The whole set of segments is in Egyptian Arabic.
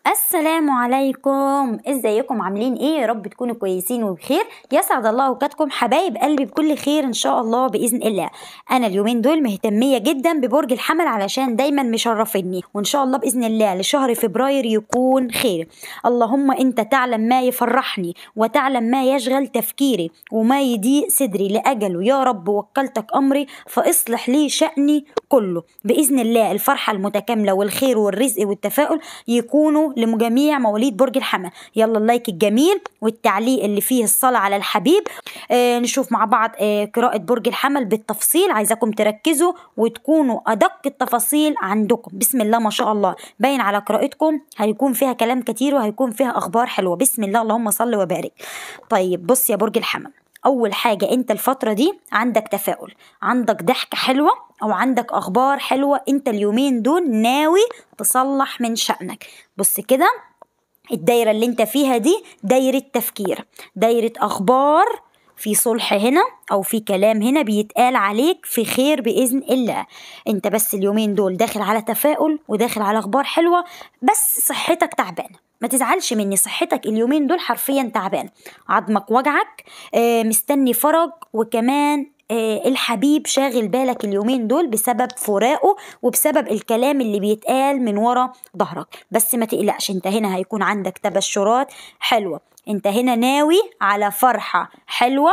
السلام عليكم ازيكم عاملين ايه يا رب تكونوا كويسين وبخير يسعد الله اوقاتكم حبايب قلبي بكل خير ان شاء الله باذن الله انا اليومين دول مهتميه جدا ببرج الحمل علشان دايما مشرفني وان شاء الله باذن الله لشهر فبراير يكون خير اللهم انت تعلم ما يفرحني وتعلم ما يشغل تفكيري وما يضيق صدري لاجله يا رب وكلتك امري فاصلح لي شاني كله باذن الله الفرحه المتكامله والخير والرزق والتفاؤل يكونوا لجميع مواليد برج الحمل يلا اللايك الجميل والتعليق اللي فيه الصلاة على الحبيب آه نشوف مع بعض آه قراءة برج الحمل بالتفصيل عايزاكم تركزوا وتكونوا أدق التفاصيل عندكم بسم الله ما شاء الله باين على قراءتكم هيكون فيها كلام كتير وهيكون فيها أخبار حلوة بسم الله اللهم صل وبارك طيب بص يا برج الحمل أول حاجة أنت الفترة دي عندك تفاؤل عندك ضحكة حلوة أو عندك أخبار حلوة أنت اليومين دول ناوي تصلح من شأنك بص كده الدايرة اللي أنت فيها دي دايرة تفكير دايرة أخبار في صلح هنا او في كلام هنا بيتقال عليك في خير باذن الله انت بس اليومين دول داخل على تفاؤل وداخل على اخبار حلوه بس صحتك تعبانه ما تزعلش مني صحتك اليومين دول حرفيا تعبان عظمك وجعك آه مستني فرج وكمان آه الحبيب شاغل بالك اليومين دول بسبب فراقه وبسبب الكلام اللي بيتقال من ورا ظهرك بس ما تقلقش انت هنا هيكون عندك تبشرات حلوه انت هنا ناوي على فرحه حلوه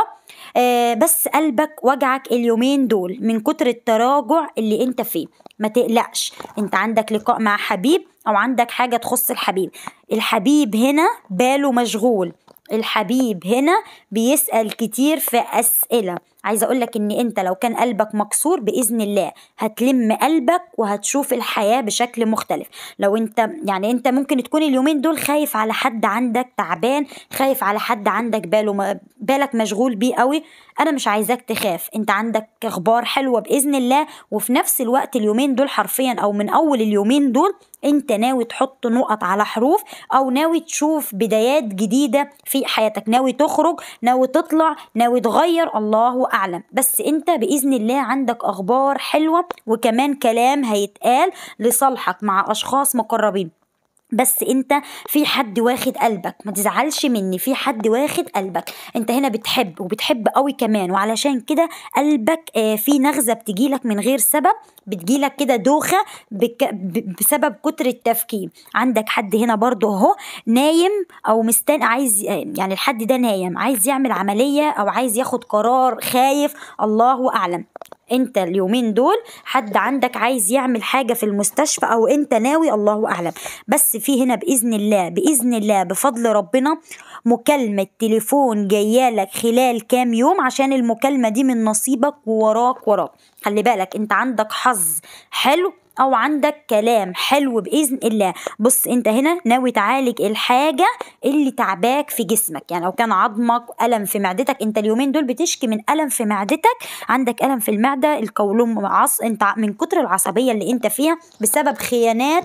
آه بس قلبك وجعك اليومين دول من كتر التراجع اللي انت فيه ما تقلقش انت عندك لقاء مع حبيب او عندك حاجه تخص الحبيب الحبيب هنا باله مشغول الحبيب هنا بيسأل كتير في أسئلة عايزة أقولك إن أنت لو كان قلبك مكسور بإذن الله هتلم قلبك وهتشوف الحياة بشكل مختلف لو أنت يعني أنت ممكن تكون اليومين دول خايف على حد عندك تعبان خايف على حد عندك باله بالك مشغول بيه قوي أنا مش عايزاك تخاف أنت عندك أخبار حلوة بإذن الله وفي نفس الوقت اليومين دول حرفيا أو من أول اليومين دول انت ناوي تحط نقط على حروف او ناوي تشوف بدايات جديدة في حياتك ناوي تخرج ناوي تطلع ناوي تغير الله اعلم بس انت باذن الله عندك اخبار حلوة وكمان كلام هيتقال لصالحك مع اشخاص مقربين بس انت في حد واخد قلبك ما تزعلش مني في حد واخد قلبك انت هنا بتحب وبتحب قوي كمان وعلشان كده قلبك آه في نغزة بتجيلك من غير سبب بتجيلك كده دوخة بك بسبب كتر التفكير عندك حد هنا برضو اهو نايم او مستني عايز يعني الحد ده نايم عايز يعمل عملية او عايز ياخد قرار خايف الله اعلم انت اليومين دول حد عندك عايز يعمل حاجة في المستشفى او انت ناوي الله اعلم بس في هنا باذن الله باذن الله بفضل ربنا مكالمة تليفون جايالك خلال كام يوم عشان المكالمة دي من نصيبك ووراك وراك خلي بالك انت عندك حظ حلو او عندك كلام حلو باذن الله بص انت هنا ناوي تعالج الحاجه اللي تعباك في جسمك يعني لو كان عظمك الم في معدتك انت اليومين دول بتشكي من الم في معدتك عندك الم في المعده القولون عص انت من كتر العصبيه اللي انت فيها بسبب خيانات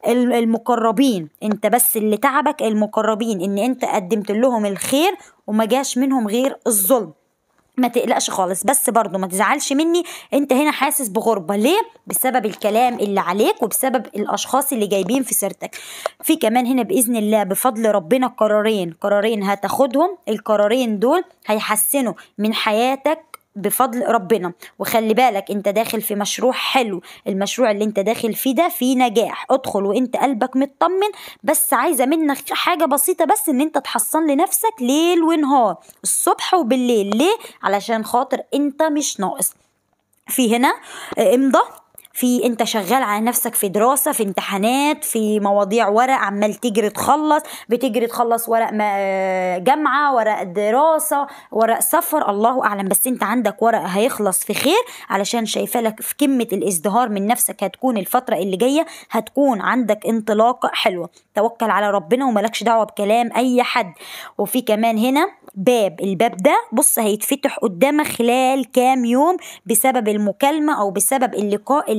المقربين انت بس اللي تعبك المقربين ان انت قدمت لهم الخير وما جاش منهم غير الظلم ما تقلقش خالص بس برضو ما تزعلش مني انت هنا حاسس بغربة ليه بسبب الكلام اللي عليك وبسبب الاشخاص اللي جايبين في سيرتك في كمان هنا باذن الله بفضل ربنا قرارين قرارين هتاخدهم القرارين دول هيحسنوا من حياتك بفضل ربنا وخلي بالك انت داخل في مشروع حلو المشروع اللي انت داخل فيه ده فيه نجاح ادخل وانت قلبك مطمن بس عايزه منك حاجه بسيطه بس ان انت تحصن لنفسك ليل ونهار الصبح وبالليل ليه علشان خاطر انت مش ناقص في هنا امضى في انت شغال على نفسك في دراسة في امتحانات في مواضيع ورق عمال تجري تخلص بتجري تخلص ورق جامعة ورق دراسة ورق سفر الله أعلم بس انت عندك ورق هيخلص في خير علشان شايفة لك في كمة الازدهار من نفسك هتكون الفترة اللي جاية هتكون عندك انطلاقة حلوة توكل على ربنا وملكش دعوة بكلام أي حد وفي كمان هنا باب الباب ده بص هيتفتح قدامك خلال كام يوم بسبب المكالمة أو بسبب اللقاء اللي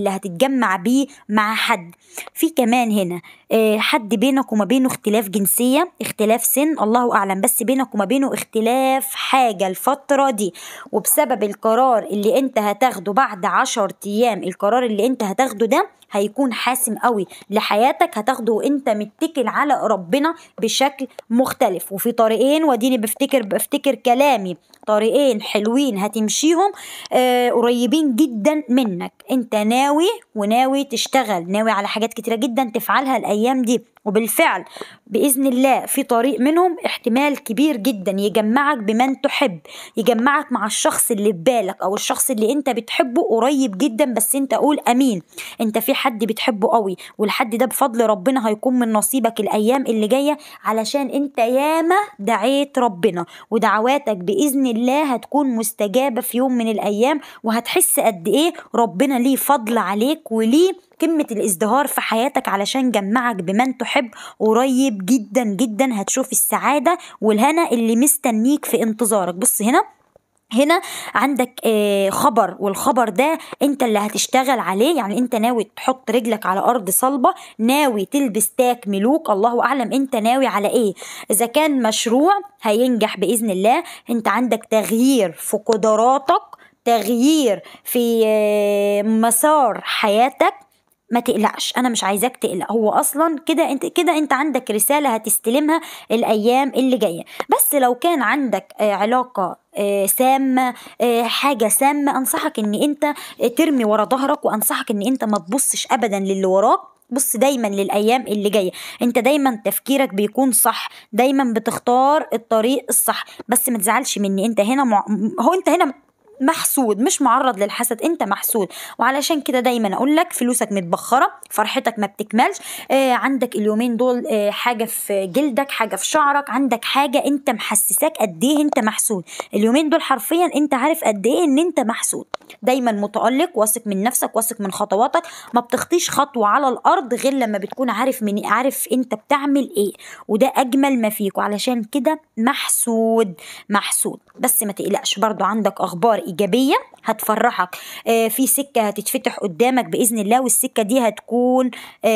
اللي هتتجمع بيه مع حد في كمان هنا آه، حد بينك وما بينه اختلاف جنسية اختلاف سن الله أعلم بس بينك وما بينه اختلاف حاجة الفترة دي وبسبب القرار اللي انت هتاخده بعد عشر أيام القرار اللي انت هتاخده ده هيكون حاسم قوي لحياتك هتاخده وانت متكل على ربنا بشكل مختلف وفي طريقين وديني بفتكر بفتكر كلامي طريقين حلوين هتمشيهم آه قريبين جدا منك انت ناوي وناوي تشتغل ناوي على حاجات كتيرة جدا تفعلها الايام دي وبالفعل بإذن الله في طريق منهم احتمال كبير جدا يجمعك بمن تحب يجمعك مع الشخص اللي في بالك أو الشخص اللي أنت بتحبه قريب جدا بس أنت قول أمين أنت في حد بتحبه قوي والحد ده بفضل ربنا هيكون من نصيبك الأيام اللي جاية علشان أنت ياما دعيت ربنا ودعواتك بإذن الله هتكون مستجابة في يوم من الأيام وهتحس قد إيه ربنا ليه فضل عليك وليه قمة الازدهار في حياتك علشان جمعك بمن تحب قريب جدا جدا هتشوف السعادة والهنا اللي مستنيك في انتظارك بص هنا هنا عندك آه، خبر والخبر ده انت اللي هتشتغل عليه يعني انت ناوي تحط رجلك على ارض صلبة ناوي تلبس تاك ملوك الله اعلم انت ناوي على ايه اذا كان مشروع هينجح باذن الله انت عندك تغيير في قدراتك تغيير في آه، مسار حياتك ما تقلقش انا مش عايزاك تقلق هو اصلا كده انت كده انت عندك رساله هتستلمها الايام اللي جايه بس لو كان عندك آه، علاقه آه، سامة آه، حاجة سامة أنصحك إن أنت ترمي ورا ظهرك وأنصحك إن أنت ما تبصش أبدا للي وراك بص دايما للايام اللي جايه انت دايما تفكيرك بيكون صح دايما بتختار الطريق الصح بس ما تزعلش مني انت هنا مع... هو انت هنا محسود مش معرض للحسد انت محسود وعلشان كده دايما اقول لك فلوسك متبخره فرحتك ما بتكملش آه عندك اليومين دول آه حاجه في جلدك حاجه في شعرك عندك حاجه انت محسساك قد ايه انت محسود اليومين دول حرفيا انت عارف قد ايه ان انت محسود دايما متالق واثق من نفسك واثق من خطواتك ما بتخطيش خطوه على الارض غير لما بتكون عارف من عارف انت بتعمل ايه وده اجمل ما فيك وعلشان كده محسود محسود بس ما تقلقش برضو عندك اخبار ايجابيه هتفرحك آه في سكه هتتفتح قدامك باذن الله والسكه دي هتكون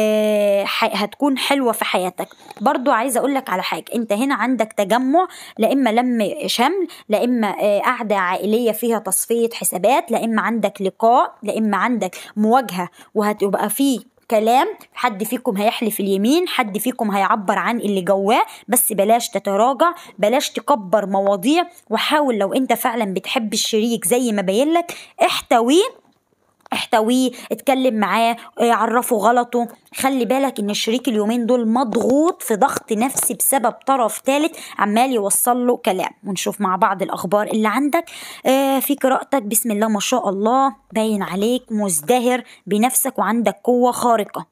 آه ح- هتكون حلوه في حياتك برضو عايزه اقول لك على حاجه انت هنا عندك تجمع لا اما لم شمل لا اما آه قعده عائليه فيها تصفيه حسابات لا اما عندك لقاء لا اما عندك مواجهه وهتبقى فيه كلام حد فيكم هيحلف اليمين حد فيكم هيعبر عن اللي جواه بس بلاش تتراجع بلاش تكبر مواضيع وحاول لو انت فعلا بتحب الشريك زي ما باين لك احتويه احتويه اتكلم معاه اه، عرفه غلطه خلي بالك ان الشريك اليومين دول مضغوط في ضغط نفسي بسبب طرف ثالث عمال يوصل له كلام ونشوف مع بعض الاخبار اللي عندك اه في قراءتك بسم الله ما شاء الله باين عليك مزدهر بنفسك وعندك قوة خارقة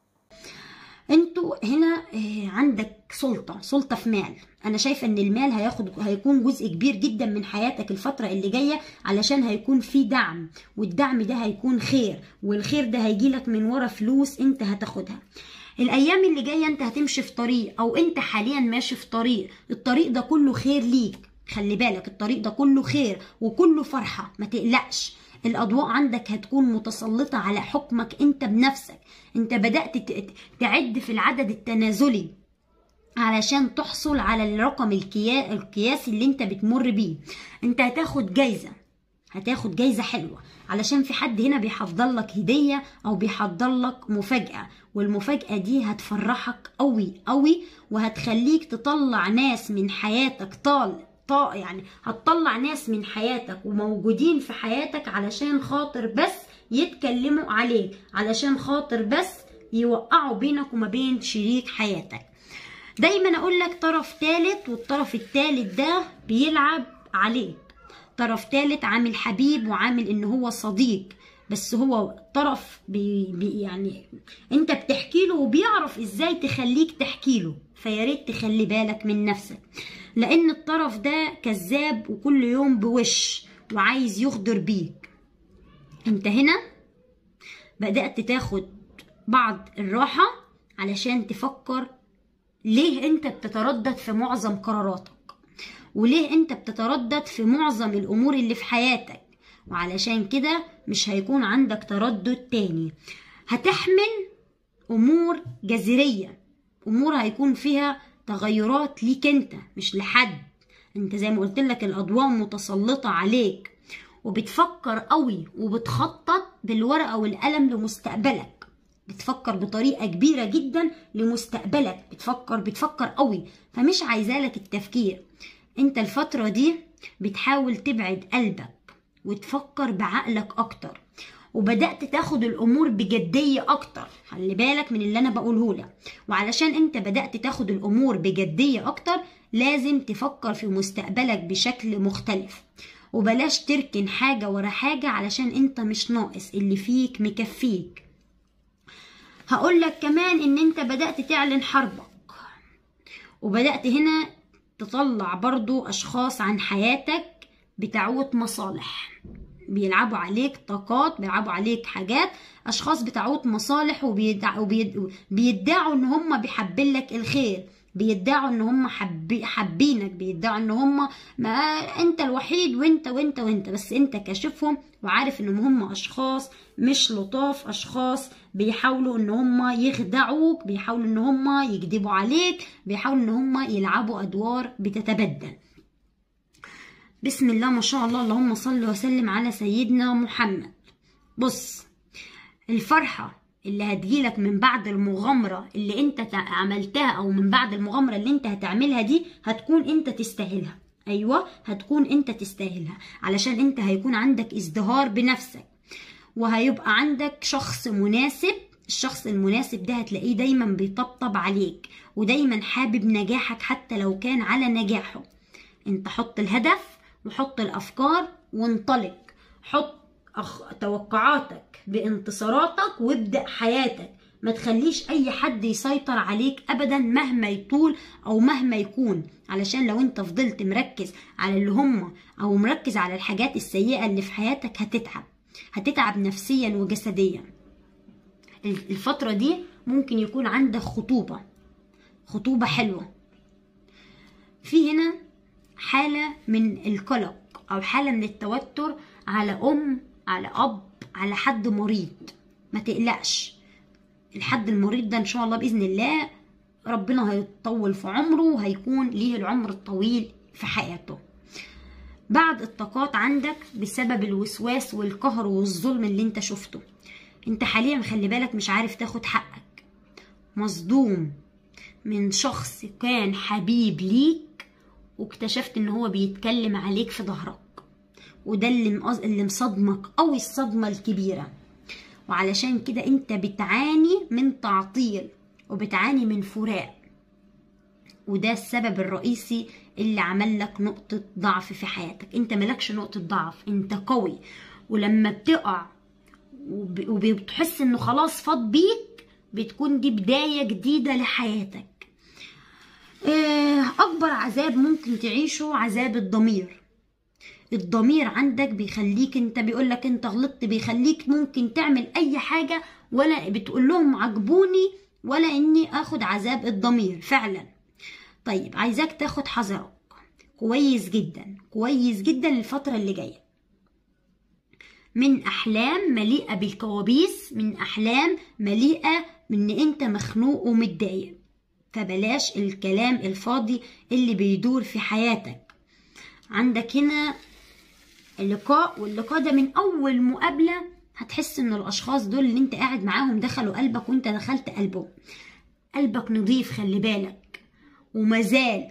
انتوا هنا آه، عندك سلطة سلطة في مال انا شايفة ان المال هياخد هيكون جزء كبير جدا من حياتك الفترة اللي جاية علشان هيكون في دعم والدعم ده هيكون خير والخير ده هيجيلك من ورا فلوس انت هتاخدها الايام اللي جاية انت هتمشي في طريق او انت حاليا ماشي في طريق الطريق ده كله خير ليك خلي بالك الطريق ده كله خير وكله فرحة ما تقلقش الأضواء عندك هتكون متسلطة على حكمك أنت بنفسك أنت بدأت ت- تعد في العدد التنازلي علشان تحصل على الرقم الكيا- القياسي اللي انت بتمر بيه انت هتاخد جايزة هتاخد جايزة حلوة علشان في حد هنا بيحضر لك هدية او بيحضر لك مفاجأة والمفاجأة دي هتفرحك قوي قوي وهتخليك تطلع ناس من حياتك طال طا يعني هتطلع ناس من حياتك وموجودين في حياتك علشان خاطر بس يتكلموا عليك علشان خاطر بس يوقعوا بينك وما بين شريك حياتك دايما اقول لك طرف تالت والطرف التالت ده بيلعب عليك طرف تالت عامل حبيب وعامل ان هو صديق بس هو طرف بي بي يعني انت بتحكي له وبيعرف ازاي تخليك تحكي له فيا ريت تخلي بالك من نفسك لان الطرف ده كذاب وكل يوم بوش وعايز يغدر بيك انت هنا بدأت تاخد بعض الراحة علشان تفكر ليه انت بتتردد في معظم قراراتك وليه انت بتتردد في معظم الامور اللي في حياتك وعلشان كده مش هيكون عندك تردد تاني هتحمل امور جذريه امور هيكون فيها تغيرات ليك انت مش لحد انت زي ما قلت لك الاضواء متسلطه عليك وبتفكر قوي وبتخطط بالورقه والقلم لمستقبلك بتفكر بطريقه كبيره جدا لمستقبلك بتفكر بتفكر قوي فمش عايزالك التفكير انت الفتره دي بتحاول تبعد قلبك وتفكر بعقلك اكتر وبدات تاخد الامور بجديه اكتر خلي بالك من اللي انا بقوله لك وعلشان انت بدات تاخد الامور بجديه اكتر لازم تفكر في مستقبلك بشكل مختلف وبلاش تركن حاجه ورا حاجه علشان انت مش ناقص اللي فيك مكفيك هقول لك كمان ان انت بدات تعلن حربك وبدات هنا تطلع برضو اشخاص عن حياتك بتعود مصالح بيلعبوا عليك طاقات بيلعبوا عليك حاجات اشخاص بتعود مصالح وبيدعوا بيدعوا ان هم بيحبين لك الخير بيدعوا ان هم حبي حابينك بيدعوا ان هم ما انت الوحيد وانت وانت وانت بس انت كاشفهم وعارف ان هم اشخاص مش لطاف اشخاص بيحاولوا ان هم يخدعوك بيحاولوا ان هم يكذبوا عليك بيحاولوا ان هم يلعبوا ادوار بتتبدل بسم الله ما شاء الله اللهم صل وسلم على سيدنا محمد بص الفرحة اللي هتجيلك من بعد المغامرة اللي انت عملتها او من بعد المغامرة اللي انت هتعملها دي هتكون انت تستاهلها ايوه هتكون انت تستاهلها علشان انت هيكون عندك ازدهار بنفسك وهيبقى عندك شخص مناسب الشخص المناسب ده هتلاقيه دايما بيطبطب عليك ودايما حابب نجاحك حتى لو كان على نجاحه انت حط الهدف وحط الافكار وانطلق حط أخ... توقعاتك بانتصاراتك وابدأ حياتك ما تخليش اي حد يسيطر عليك ابدا مهما يطول او مهما يكون علشان لو انت فضلت مركز على اللي هم او مركز على الحاجات السيئة اللي في حياتك هتتعب هتتعب نفسيا وجسديا الفترة دي ممكن يكون عندك خطوبة خطوبة حلوة في هنا حالة من القلق أو حالة من التوتر على أم على أب على حد مريض ما تقلقش الحد المريض ده إن شاء الله بإذن الله ربنا هيطول في عمره وهيكون ليه العمر الطويل في حياته بعد الطاقات عندك بسبب الوسواس والقهر والظلم اللي انت شفته انت حاليا خلي بالك مش عارف تاخد حقك مصدوم من شخص كان حبيب ليك واكتشفت ان هو بيتكلم عليك في ظهرك وده اللي اللي مصدمك قوي الصدمه الكبيره وعلشان كده انت بتعاني من تعطيل وبتعاني من فراق وده السبب الرئيسي اللي عمل لك نقطة ضعف في حياتك انت ملكش نقطة ضعف انت قوي ولما بتقع وبتحس انه خلاص فاض بيك بتكون دي بداية جديدة لحياتك اكبر عذاب ممكن تعيشه عذاب الضمير الضمير عندك بيخليك انت بيقولك انت غلطت بيخليك ممكن تعمل اي حاجة ولا بتقول لهم عجبوني ولا اني اخد عذاب الضمير فعلا طيب عايزاك تاخد حذرك كويس جدا كويس جدا الفترة اللي جاية من احلام مليئة بالكوابيس من احلام مليئة من ان انت مخنوق ومتضايق فبلاش الكلام الفاضي اللي بيدور في حياتك عندك هنا اللقاء واللقاء ده من اول مقابله هتحس ان الاشخاص دول اللي انت قاعد معاهم دخلوا قلبك وانت دخلت قلبهم قلبك نضيف خلي بالك ومازال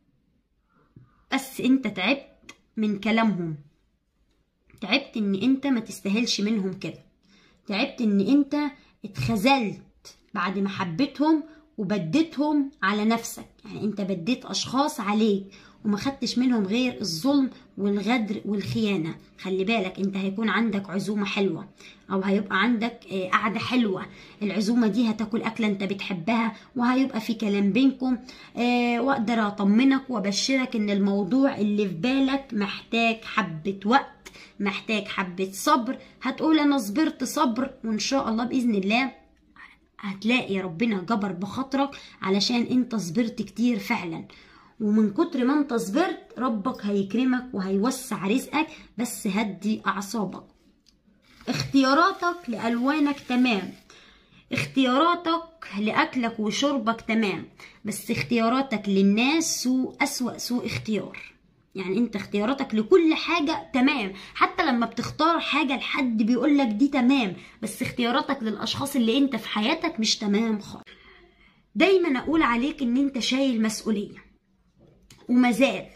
بس انت تعبت من كلامهم تعبت ان انت ما تستاهلش منهم كده تعبت ان انت اتخذلت بعد ما حبيتهم وبديتهم على نفسك يعني انت بديت اشخاص عليك وما خدتش منهم غير الظلم والغدر والخيانة خلي بالك انت هيكون عندك عزومة حلوة او هيبقى عندك قعدة حلوة العزومة دي هتاكل أكلة انت بتحبها وهيبقى في كلام بينكم واقدر اطمنك وابشرك ان الموضوع اللي في بالك محتاج حبة وقت محتاج حبة صبر هتقول انا صبرت صبر وان شاء الله بإذن الله هتلاقي ربنا جبر بخاطرك علشان انت صبرت كتير فعلا ومن كتر ما انت صبرت ربك هيكرمك وهيوسع رزقك بس هدي اعصابك اختياراتك لالوانك تمام اختياراتك لأكلك وشربك تمام بس اختياراتك للناس سوء أسوأ سوء اختيار يعني انت اختياراتك لكل حاجة تمام حتى لما بتختار حاجة لحد بيقولك دي تمام بس اختياراتك للأشخاص اللي انت في حياتك مش تمام خالص دايما اقول عليك ان انت شايل مسؤولية ومازال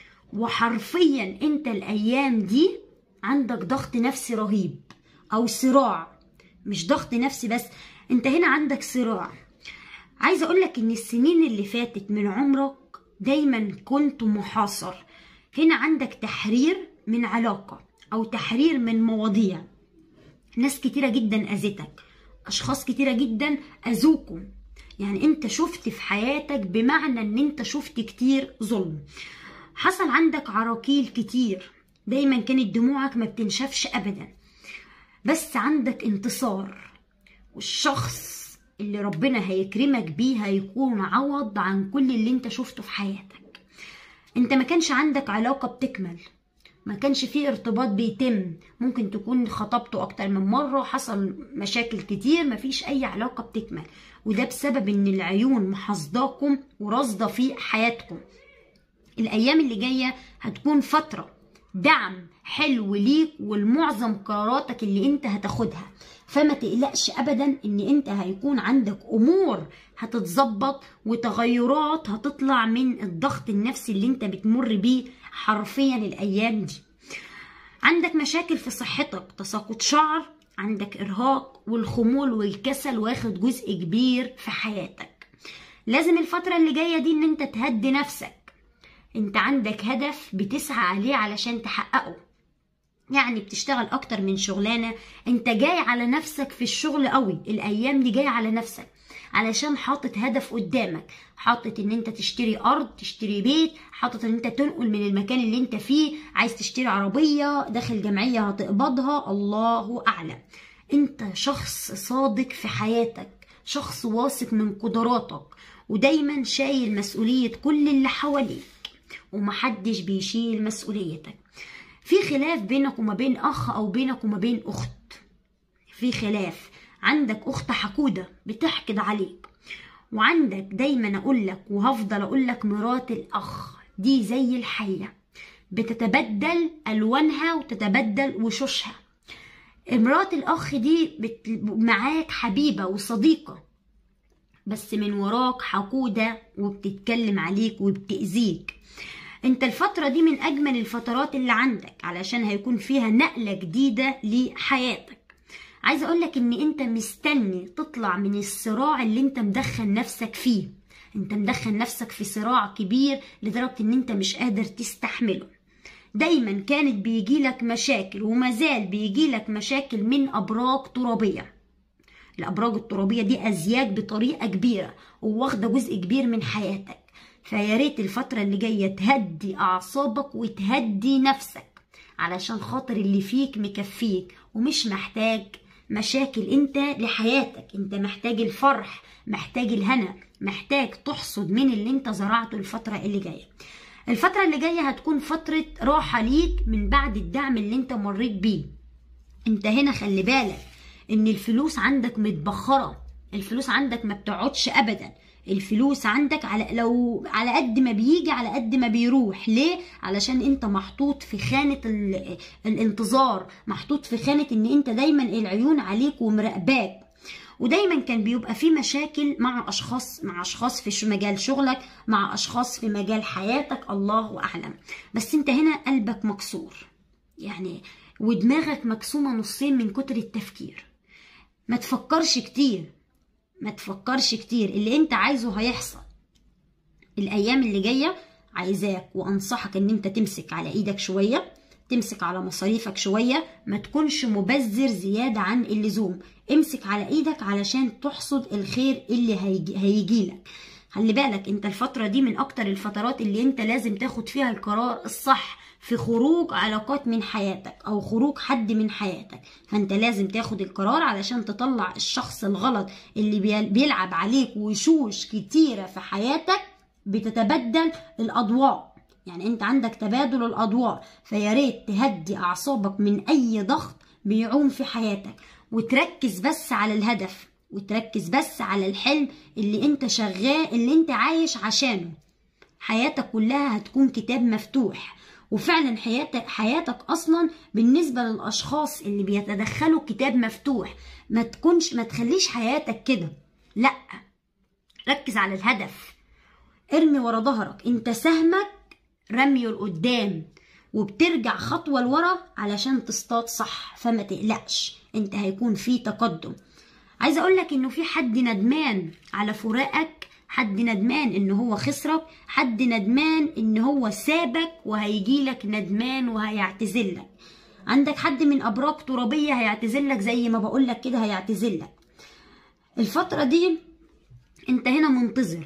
وحرفيا انت الايام دي عندك ضغط نفسي رهيب او صراع مش ضغط نفسي بس انت هنا عندك صراع عايزه اقولك ان السنين اللي فاتت من عمرك دايما كنت محاصر هنا عندك تحرير من علاقه او تحرير من مواضيع ناس كتيره جدا اذتك اشخاص كتيره جدا اذوكم يعني انت شفت في حياتك بمعنى ان انت شفت كتير ظلم حصل عندك عراكيل كتير دايما كانت دموعك ما بتنشفش ابدا بس عندك انتصار والشخص اللي ربنا هيكرمك بيه هيكون عوض عن كل اللي انت شفته في حياتك انت ما كانش عندك علاقة بتكمل ما كانش فيه ارتباط بيتم ممكن تكون خطبته اكتر من مرة حصل مشاكل كتير مفيش اي علاقة بتكمل وده بسبب ان العيون محصداكم ورصدة في حياتكم الايام اللي جاية هتكون فترة دعم حلو ليك ولمعظم قراراتك اللي انت هتاخدها فما تقلقش ابدا ان انت هيكون عندك امور هتتظبط وتغيرات هتطلع من الضغط النفسي اللي انت بتمر بيه حرفيا الايام دي عندك مشاكل في صحتك تساقط شعر عندك ارهاق والخمول والكسل واخد جزء كبير في حياتك لازم الفترة اللي جاية دي ان انت تهدي نفسك انت عندك هدف بتسعى عليه علشان تحققه يعني بتشتغل اكتر من شغلانه انت جاي على نفسك في الشغل قوي الايام دي جاي على نفسك علشان حاطط هدف قدامك حاطط ان انت تشتري ارض تشتري بيت حاطط ان انت تنقل من المكان اللي انت فيه عايز تشتري عربيه داخل جمعيه هتقبضها الله اعلم انت شخص صادق في حياتك شخص واثق من قدراتك ودايما شايل مسؤوليه كل اللي حواليك ومحدش بيشيل مسؤوليتك في خلاف بينك وما بين اخ او بينك وما بين اخت في خلاف عندك اخت حقودة بتحقد عليك وعندك دايما اقول لك وهفضل اقول لك مرات الاخ دي زي الحية بتتبدل الوانها وتتبدل وشوشها مرات الاخ دي بت... معاك حبيبة وصديقة بس من وراك حقودة وبتتكلم عليك وبتأذيك انت الفترة دي من اجمل الفترات اللي عندك علشان هيكون فيها نقلة جديدة لحياتك عايزة اقولك ان انت مستني تطلع من الصراع اللي انت مدخل نفسك فيه انت مدخل نفسك في صراع كبير لدرجة ان انت مش قادر تستحمله دايما كانت بيجيلك مشاكل ومازال بيجيلك مشاكل من ابراج ترابية الابراج الترابية دي ازياج بطريقة كبيرة وواخدة جزء كبير من حياتك فيا ريت الفترة اللي جاية تهدي أعصابك وتهدي نفسك علشان خاطر اللي فيك مكفيك ومش محتاج مشاكل انت لحياتك انت محتاج الفرح محتاج الهنا محتاج تحصد من اللي انت زرعته الفترة اللي جاية الفترة اللي جاية هتكون فترة راحة ليك من بعد الدعم اللي انت مريت بيه انت هنا خلي بالك ان الفلوس عندك متبخرة الفلوس عندك ما بتقعدش ابدا الفلوس عندك على لو على قد ما بيجي على قد ما بيروح ليه علشان انت محطوط في خانة الانتظار محطوط في خانة ان انت دايما العيون عليك ومراقباك ودايما كان بيبقى في مشاكل مع اشخاص مع اشخاص في مجال شغلك مع اشخاص في مجال حياتك الله اعلم بس انت هنا قلبك مكسور يعني ودماغك مقسومه نصين من كتر التفكير ما تفكرش كتير ما تفكرش كتير اللي انت عايزه هيحصل الايام اللي جايه عايزاك وانصحك ان انت تمسك على ايدك شويه تمسك على مصاريفك شويه ما تكونش مبذر زياده عن اللزوم امسك على ايدك علشان تحصد الخير اللي هيجي هيجيلك خلي بالك انت الفتره دي من اكتر الفترات اللي انت لازم تاخد فيها القرار الصح في خروج علاقات من حياتك او خروج حد من حياتك فانت لازم تاخد القرار علشان تطلع الشخص الغلط اللي بيلعب عليك وشوش كتيرة في حياتك بتتبدل الاضواء يعني انت عندك تبادل الاضواء فيا ريت تهدي اعصابك من اي ضغط بيعوم في حياتك وتركز بس على الهدف وتركز بس على الحلم اللي انت شغال اللي انت عايش عشانه حياتك كلها هتكون كتاب مفتوح وفعلا حياتك حياتك اصلا بالنسبه للاشخاص اللي بيتدخلوا كتاب مفتوح ما تكونش ما تخليش حياتك كده لا ركز على الهدف ارمي ورا ظهرك انت سهمك رميه لقدام وبترجع خطوه لورا علشان تصطاد صح فما تقلقش انت هيكون في تقدم عايزه اقول لك انه في حد ندمان على فراقك حد ندمان ان هو خسرك حد ندمان ان هو سابك وهيجيلك ندمان وهيعتذرلك عندك حد من ابراج ترابيه هيعتذرلك زي ما بقول لك كده هيعتذرلك الفتره دي انت هنا منتظر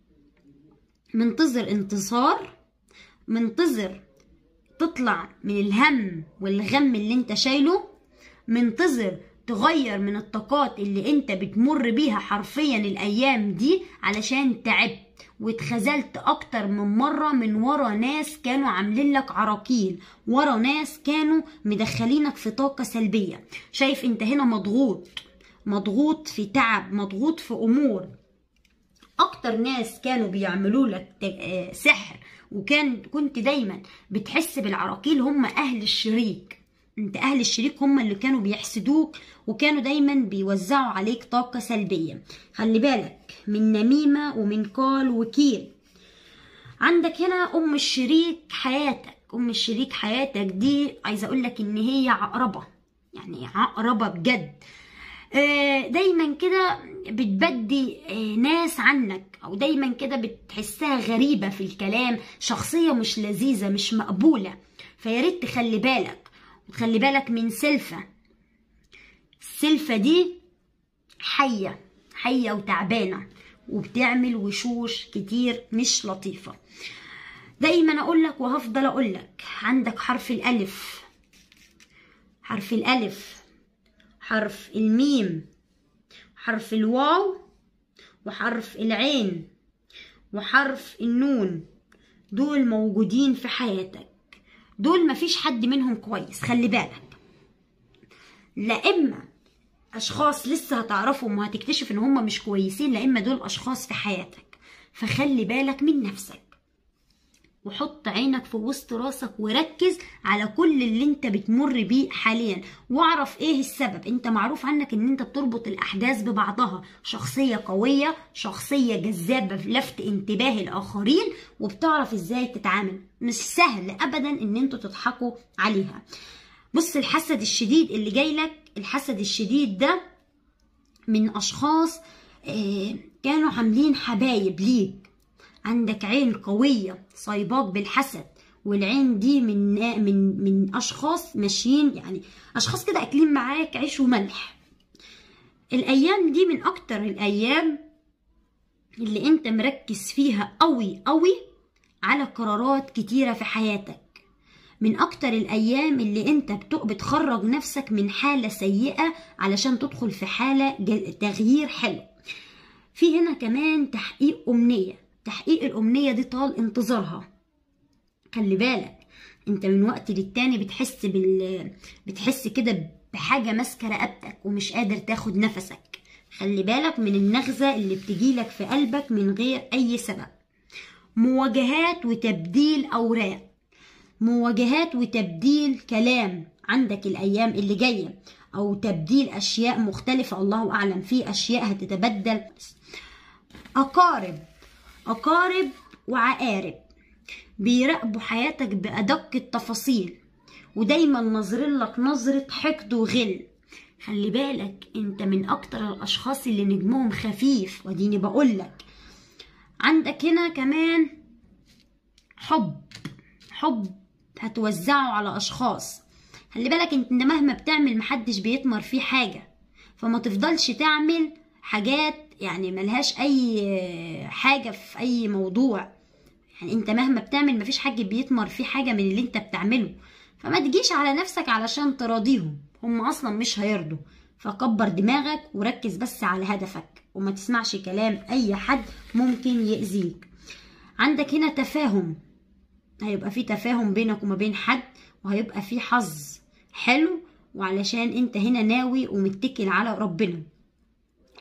منتظر انتصار منتظر تطلع من الهم والغم اللي انت شايله منتظر تغير من الطاقات اللي انت بتمر بيها حرفيا الايام دي علشان تعبت واتخذلت اكتر من مرة من ورا ناس كانوا عاملين لك عراقيل ورا ناس كانوا مدخلينك في طاقة سلبية شايف انت هنا مضغوط مضغوط في تعب مضغوط في امور اكتر ناس كانوا بيعملوا لك سحر وكان كنت دايما بتحس بالعراقيل هم اهل الشريك انت اهل الشريك هم اللي كانوا بيحسدوك وكانوا دايما بيوزعوا عليك طاقة سلبية خلي بالك من نميمة ومن قال وكيل عندك هنا ام الشريك حياتك ام الشريك حياتك دي عايزة اقولك ان هي عقربة يعني عقربة بجد دايما كده بتبدي ناس عنك او دايما كده بتحسها غريبة في الكلام شخصية مش لذيذة مش مقبولة فياريت تخلي بالك وتخلي بالك من سلفة السلفة دي حية حية وتعبانة وبتعمل وشوش كتير مش لطيفة دايما اقولك وهفضل اقولك عندك حرف الالف حرف الالف حرف الميم حرف الواو وحرف العين وحرف النون دول موجودين في حياتك دول مفيش حد منهم كويس خلي بالك لا اما اشخاص لسه هتعرفهم وهتكتشف ان هم مش كويسين لا اما دول اشخاص في حياتك فخلي بالك من نفسك وحط عينك في وسط راسك وركز على كل اللي انت بتمر بيه حاليا واعرف ايه السبب انت معروف عنك ان انت بتربط الاحداث ببعضها شخصية قوية شخصية جذابة لفت انتباه الاخرين وبتعرف ازاي تتعامل مش سهل ابدا ان انتوا تضحكوا عليها بص الحسد الشديد اللي جاي لك الحسد الشديد ده من اشخاص اه كانوا عاملين حبايب ليك عندك عين قوية صايباك بالحسد والعين دي من من من اشخاص ماشيين يعني اشخاص كده اكلين معاك عيش وملح الايام دي من اكتر الايام اللي انت مركز فيها قوي قوي على قرارات كتيرة في حياتك من اكتر الايام اللي انت بتخرج نفسك من حالة سيئة علشان تدخل في حالة تغيير حلو في هنا كمان تحقيق امنيه تحقيق الأمنية دي طال انتظارها خلي بالك انت من وقت للتاني بتحس بال بتحس كده بحاجة ماسكة رقبتك ومش قادر تاخد نفسك خلي بالك من النغزة اللي بتجيلك في قلبك من غير أي سبب مواجهات وتبديل أوراق مواجهات وتبديل كلام عندك الأيام اللي جاية أو تبديل أشياء مختلفة الله أعلم في أشياء هتتبدل أقارب أقارب وعقارب بيراقبوا حياتك بأدق التفاصيل ودايما ناظرين لك نظرة حقد وغل خلي بالك انت من اكتر الاشخاص اللي نجمهم خفيف وديني بقولك عندك هنا كمان حب حب هتوزعه على اشخاص خلي بالك انت مهما بتعمل محدش بيتمر فيه حاجة فما تفضلش تعمل حاجات يعني ملهاش اي حاجه في اي موضوع يعني انت مهما بتعمل مفيش حد بيتمر فيه حاجه من اللي انت بتعمله فما تجيش على نفسك علشان تراضيهم هم اصلا مش هيرضوا فكبر دماغك وركز بس على هدفك وما تسمعش كلام اي حد ممكن يأذيك عندك هنا تفاهم هيبقى في تفاهم بينك وما بين حد وهيبقى في حظ حلو وعلشان انت هنا ناوي ومتكل على ربنا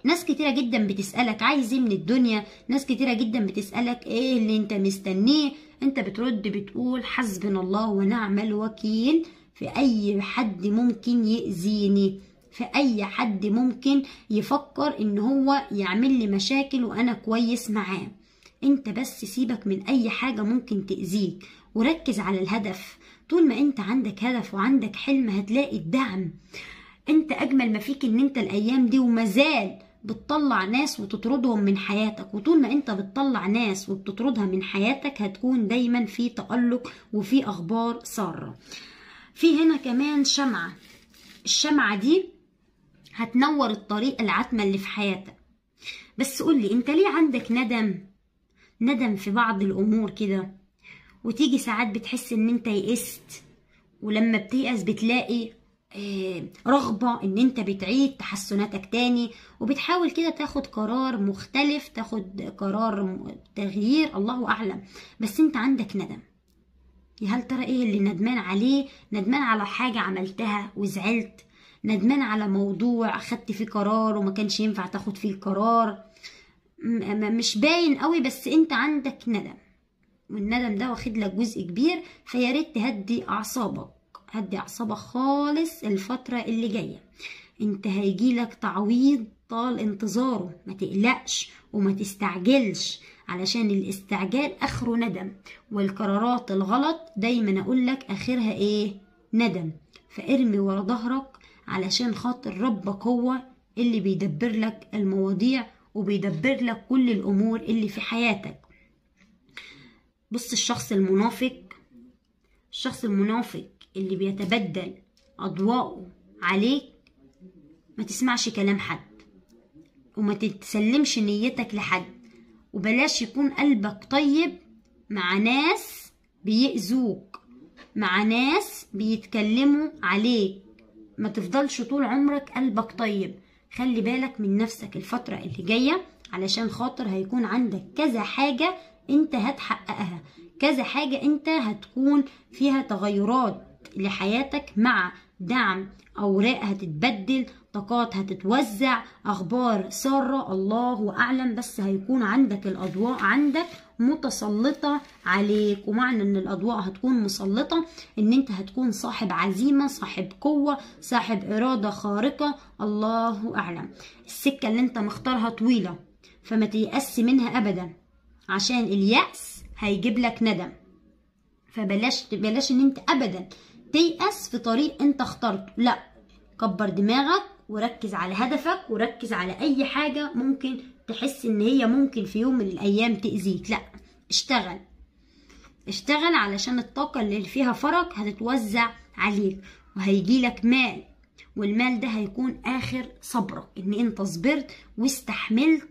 ناس كتيرة جدا بتسألك عايز ايه من الدنيا ناس كتيرة جدا بتسألك ايه اللي انت مستنيه انت بترد بتقول حسبنا الله ونعم الوكيل في اي حد ممكن يأذيني في اي حد ممكن يفكر ان هو يعمل لي مشاكل وانا كويس معاه انت بس سيبك من اي حاجة ممكن تأذيك وركز على الهدف طول ما انت عندك هدف وعندك حلم هتلاقي الدعم انت اجمل ما فيك ان انت الايام دي ومازال بتطلع ناس وتطردهم من حياتك وطول ما انت بتطلع ناس وبتطردها من حياتك هتكون دايما في تألق وفي اخبار سارة في هنا كمان شمعة الشمعة دي هتنور الطريق العتمة اللي في حياتك بس قولي انت ليه عندك ندم ندم في بعض الامور كده وتيجي ساعات بتحس ان انت يئست ولما بتيأس بتلاقي آه، رغبة ان انت بتعيد تحسناتك تاني وبتحاول كده تاخد قرار مختلف تاخد قرار م- تغيير الله اعلم بس انت عندك ندم يا هل ترى ايه اللي ندمان عليه ندمان على حاجة عملتها وزعلت ندمان على موضوع اخدت فيه قرار وما كانش ينفع تاخد فيه القرار م- م- مش باين قوي بس انت عندك ندم والندم ده واخد لك جزء كبير فيا ريت تهدي اعصابك هدي اعصابك خالص الفترة اللي جاية انت هيجيلك تعويض طال انتظاره ما تقلقش وما تستعجلش علشان الاستعجال اخره ندم والقرارات الغلط دايما اقولك اخرها ايه ندم فارمي ورا ظهرك علشان خاطر ربك هو اللي بيدبر لك المواضيع وبيدبر لك كل الامور اللي في حياتك بص الشخص المنافق الشخص المنافق اللي بيتبدل أضواءه عليك ما تسمعش كلام حد وما تتسلمش نيتك لحد وبلاش يكون قلبك طيب مع ناس بيأذوك مع ناس بيتكلموا عليك ما تفضلش طول عمرك قلبك طيب خلي بالك من نفسك الفترة اللي جاية علشان خاطر هيكون عندك كذا حاجة انت هتحققها كذا حاجة انت هتكون فيها تغيرات لحياتك مع دعم أوراق هتتبدل طاقات هتتوزع أخبار سارة الله أعلم بس هيكون عندك الأضواء عندك متسلطة عليك ومعنى ان الأضواء هتكون مسلطة ان انت هتكون صاحب عزيمة صاحب قوة صاحب إرادة خارقة الله أعلم السكة اللي انت مختارها طويلة فما تيأس منها أبدا عشان اليأس هيجيب لك ندم فبلاش بلاش ان انت ابدا تيأس في طريق انت اخترته لا كبر دماغك وركز على هدفك وركز على اي حاجة ممكن تحس ان هي ممكن في يوم من الايام تأذيك لا اشتغل اشتغل علشان الطاقة اللي فيها فرق هتتوزع عليك وهيجيلك مال والمال ده هيكون اخر صبرك ان انت صبرت واستحملت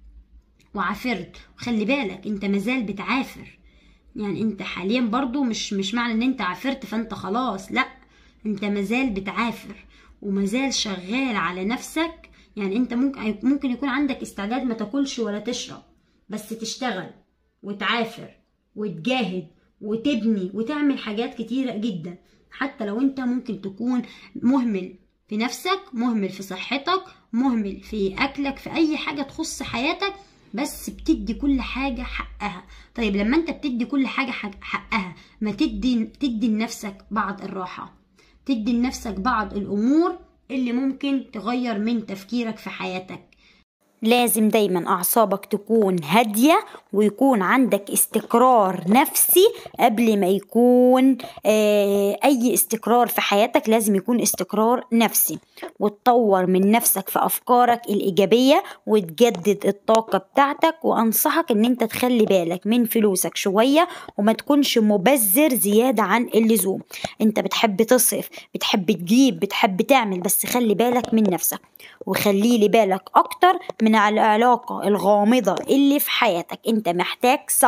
وعافرت وخلي بالك انت مازال بتعافر يعني انت حاليا برضو مش مش معنى ان انت عافرت فانت خلاص لا انت مازال بتعافر ومازال شغال على نفسك يعني انت ممكن ممكن يكون عندك استعداد ما تاكلش ولا تشرب بس تشتغل وتعافر وتجاهد وتبني وتعمل حاجات كتيرة جدا حتى لو انت ممكن تكون مهمل في نفسك مهمل في صحتك مهمل في اكلك في اي حاجة تخص حياتك بس بتدي كل حاجة حقها طيب لما انت بتدي كل حاجة حقها ما تدي تدي لنفسك بعض الراحة تدي لنفسك بعض الأمور اللي ممكن تغير من تفكيرك في حياتك لازم دايما أعصابك تكون هادية ويكون عندك استقرار نفسي قبل ما يكون آه أي استقرار في حياتك لازم يكون استقرار نفسي وتطور من نفسك في أفكارك الإيجابية وتجدد الطاقة بتاعتك وأنصحك إن أنت تخلي بالك من فلوسك شوية وما تكونش مبذر زيادة عن اللزوم أنت بتحب تصرف بتحب تجيب بتحب تعمل بس خلي بالك من نفسك وخلي لي بالك أكتر من العلاقة الغامضة اللي في حياتك انت محتاج سفر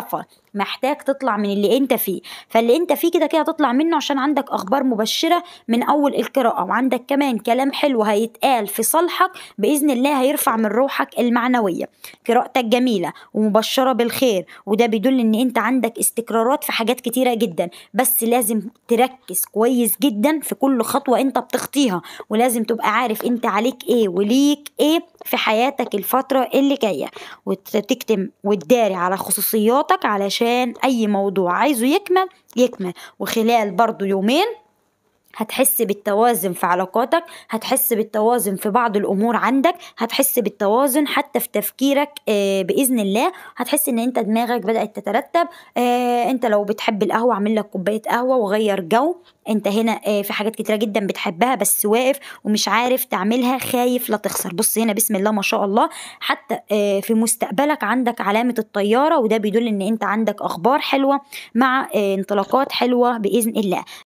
محتاج تطلع من اللي انت فيه فاللي انت فيه كده كده تطلع منه عشان عندك اخبار مبشره من اول القراءه وعندك كمان كلام حلو هيتقال في صالحك باذن الله هيرفع من روحك المعنويه قراءتك جميله ومبشره بالخير وده بيدل ان انت عندك استقرارات في حاجات كتيره جدا بس لازم تركز كويس جدا في كل خطوه انت بتخطيها ولازم تبقى عارف انت عليك ايه وليك ايه في حياتك الفتره اللي جايه وتكتم وتداري على خصوصياتك علشان اي موضوع عايزه يكمل يكمل وخلال برضو يومين هتحس بالتوازن في علاقاتك هتحس بالتوازن في بعض الامور عندك هتحس بالتوازن حتى في تفكيرك آه باذن الله هتحس ان انت دماغك بدات تترتب آه انت لو بتحب القهوه اعمل لك كوبايه قهوه وغير جو انت هنا آه في حاجات كتيره جدا بتحبها بس واقف ومش عارف تعملها خايف لا تخسر بص هنا بسم الله ما شاء الله حتى آه في مستقبلك عندك علامه الطياره وده بيدل ان انت عندك اخبار حلوه مع آه انطلاقات حلوه باذن الله